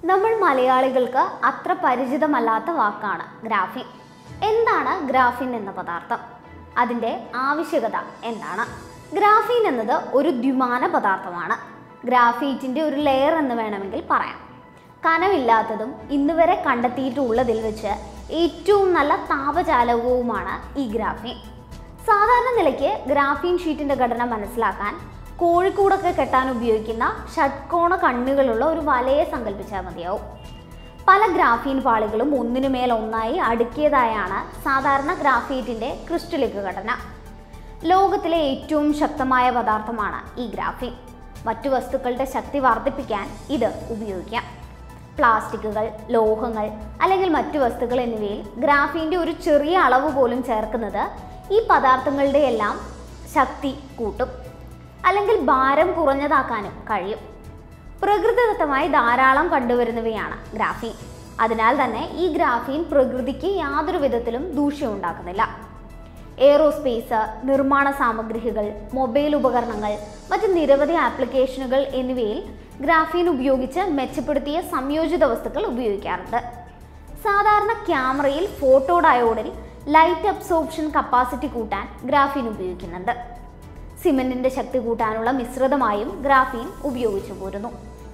നമ്മൾ മലയാളികൾക്ക് അത്ര പരിചിതമല്ലാത്ത വാക്കാണ് ഗ്രാഫിൻ എന്താണ് ഗ്രാഫിൻ എന്ന പദാർത്ഥം അതിൻ്റെ ആവശ്യകത എന്താണ് ഗ്രാഫീൻ എന്നത് ഒരു ദ്വിമാന പദാർത്ഥമാണ് ഗ്രാഫൈറ്റിൻ്റെ ഒരു ലെയർ എന്ന് വേണമെങ്കിൽ പറയാം കനമില്ലാത്തതും ഇന്ന് വരെ കണ്ടെത്തിയിട്ടുള്ളതിൽ വെച്ച് ഏറ്റവും നല്ല താപചാലകവുമാണ് ഈ ഗ്രാഫീൻ സാധാരണ നിലയ്ക്ക് ഗ്രാഫീൻ ഷീറ്റിന്റെ ഘടന മനസ്സിലാക്കാൻ കോഴിക്കൂടൊക്കെ കെട്ടാൻ ഉപയോഗിക്കുന്ന ഷഡ്കോണ കണ്ണുകളുള്ള ഒരു വലയെ സങ്കല്പിച്ചാൽ മതിയാവും പല ഗ്രാഫീൻ പാളികളും ഒന്നിനുമേൽ ഒന്നായി അടുക്കിയതായാണ് സാധാരണ ഗ്രാഫൈറ്റിന്റെ ക്രിസ്റ്റലിക് ഘടന ലോകത്തിലെ ഏറ്റവും ശക്തമായ പദാർത്ഥമാണ് ഈ ഗ്രാഫീൻ മറ്റു വസ്തുക്കളുടെ ശക്തി വർദ്ധിപ്പിക്കാൻ ഇത് ഉപയോഗിക്കാം പ്ലാസ്റ്റിക്കുകൾ ലോഹങ്ങൾ അല്ലെങ്കിൽ മറ്റു വസ്തുക്കൾ എന്നിവയിൽ ഗ്രാഫീൻ്റെ ഒരു ചെറിയ അളവ് പോലും ചേർക്കുന്നത് ഈ പദാർത്ഥങ്ങളുടെ എല്ലാം ശക്തി കൂട്ടും അല്ലെങ്കിൽ ഭാരം കുറഞ്ഞതാക്കാനും കഴിയും പ്രകൃതിദത്തമായി ധാരാളം കണ്ടുവരുന്നവയാണ് ഗ്രാഫീൻ അതിനാൽ തന്നെ ഈ ഗ്രാഫീൻ പ്രകൃതിക്ക് യാതൊരു വിധത്തിലും ദൂഷ്യം ഉണ്ടാക്കുന്നില്ല എയറോസ്പേസ് നിർമ്മാണ സാമഗ്രികൾ മൊബൈൽ ഉപകരണങ്ങൾ മറ്റ് നിരവധി ആപ്ലിക്കേഷനുകൾ എന്നിവയിൽ ഗ്രാഫീൻ ഉപയോഗിച്ച് മെച്ചപ്പെടുത്തിയ സംയോജിത വസ്തുക്കൾ ഉപയോഗിക്കാറുണ്ട് സാധാരണ ക്യാമറയിൽ ഫോട്ടോ ഡയോഡിൽ ലൈറ്റ് അബ്സോർപ്ഷൻ കപ്പാസിറ്റി കൂട്ടാൻ ഗ്രാഫീൻ ഉപയോഗിക്കുന്നുണ്ട് സിമെന്റിന്റെ ശക്തി കൂട്ടാനുള്ള മിശ്രിതമായും ഗ്രാഫീൻ ഉപയോഗിച്ചു പോരുന്നു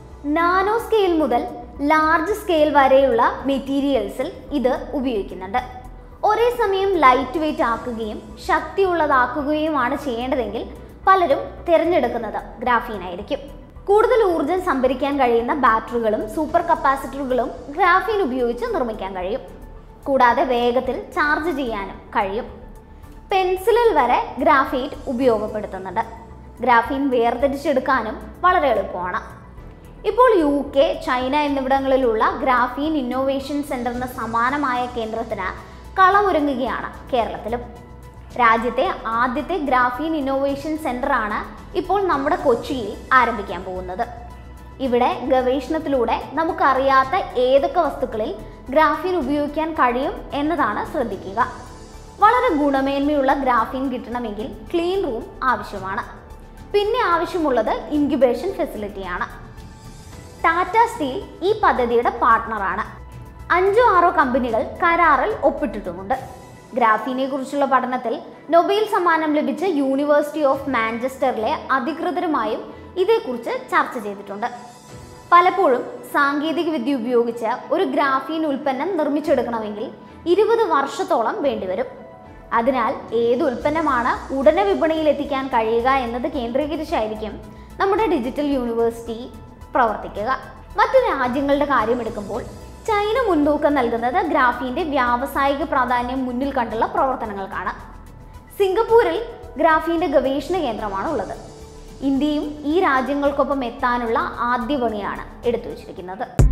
നാനോ സ്കെയിൽ മുതൽ ലാർജ് സ്കെയിൽ വരെയുള്ള മെറ്റീരിയൽസിൽ ഇത് ഉപയോഗിക്കുന്നുണ്ട് ഒരേ സമയം ലൈറ്റ് വെയിറ്റ് ആക്കുകയും ശക്തിയുള്ളതാക്കുകയുമാണ് ചെയ്യേണ്ടതെങ്കിൽ പലരും തിരഞ്ഞെടുക്കുന്നത് ഗ്രാഫീൻ ആയിരിക്കും കൂടുതൽ ഊർജ്ജം സംഭരിക്കാൻ കഴിയുന്ന ബാറ്ററികളും സൂപ്പർ കപ്പാസിറ്ററുകളും ഗ്രാഫീൻ ഉപയോഗിച്ച് നിർമ്മിക്കാൻ കഴിയും കൂടാതെ വേഗത്തിൽ ചാർജ് ചെയ്യാനും കഴിയും പെൻസിലിൽ വരെ ഗ്രാഫൈറ്റ് ഉപയോഗപ്പെടുത്തുന്നുണ്ട് ഗ്രാഫീൻ വേർതിരിച്ചെടുക്കാനും വളരെ എളുപ്പമാണ് ഇപ്പോൾ യു കെ ചൈന എന്നിവിടങ്ങളിലുള്ള ഗ്രാഫീൻ ഇന്നോവേഷൻ സെന്ററിന് സമാനമായ കേന്ദ്രത്തിന് കളമൊരുങ്ങുകയാണ് കേരളത്തിലും രാജ്യത്തെ ആദ്യത്തെ ഗ്രാഫീൻ ഇന്നോവേഷൻ സെന്ററാണ് ഇപ്പോൾ നമ്മുടെ കൊച്ചിയിൽ ആരംഭിക്കാൻ പോകുന്നത് ഇവിടെ ഗവേഷണത്തിലൂടെ നമുക്കറിയാത്ത ഏതൊക്കെ വസ്തുക്കളിൽ ഗ്രാഫീൻ ഉപയോഗിക്കാൻ കഴിയും എന്നതാണ് ശ്രദ്ധിക്കുക വളരെ ഗുണമേന്മയുള്ള ഗ്രാഫീൻ കിട്ടണമെങ്കിൽ ക്ലീൻ റൂം ആവശ്യമാണ് പിന്നെ ആവശ്യമുള്ളത് ഇൻക്യുബേഷൻ ഫെസിലിറ്റിയാണ് ടാറ്റ സ്റ്റീൽ ഈ പദ്ധതിയുടെ പാർട്ട്ണറാണ് അഞ്ചോ ആറോ കമ്പനികൾ കരാറിൽ ഒപ്പിട്ടിട്ടുമുണ്ട് ഗ്രാഫീനെ കുറിച്ചുള്ള പഠനത്തിൽ നൊബേൽ സമ്മാനം ലഭിച്ച യൂണിവേഴ്സിറ്റി ഓഫ് മാഞ്ചസ്റ്ററിലെ അധികൃതരുമായും ഇതേക്കുറിച്ച് ചർച്ച ചെയ്തിട്ടുണ്ട് പലപ്പോഴും സാങ്കേതിക വിദ്യ ഉപയോഗിച്ച് ഒരു ഗ്രാഫീൻ ഉൽപ്പന്നം നിർമ്മിച്ചെടുക്കണമെങ്കിൽ ഇരുപത് വർഷത്തോളം വേണ്ടിവരും അതിനാൽ ഏത് ഉൽപ്പന്നമാണ് ഉടനെ വിപണിയിൽ എത്തിക്കാൻ കഴിയുക എന്നത് കേന്ദ്രീകരിച്ചായിരിക്കും നമ്മുടെ ഡിജിറ്റൽ യൂണിവേഴ്സിറ്റി പ്രവർത്തിക്കുക മറ്റു രാജ്യങ്ങളുടെ കാര്യമെടുക്കുമ്പോൾ ചൈന മുൻതൂക്കം നൽകുന്നത് ഗ്രാഫീന്റെ വ്യാവസായിക പ്രാധാന്യം മുന്നിൽ കണ്ടുള്ള പ്രവർത്തനങ്ങൾക്കാണ് സിംഗപ്പൂരിൽ ഗ്രാഫീന്റെ ഗവേഷണ കേന്ദ്രമാണ് ഉള്ളത് ഇന്ത്യയും ഈ രാജ്യങ്ങൾക്കൊപ്പം എത്താനുള്ള ആദ്യ പണിയാണ് എടുത്തു വച്ചിരിക്കുന്നത്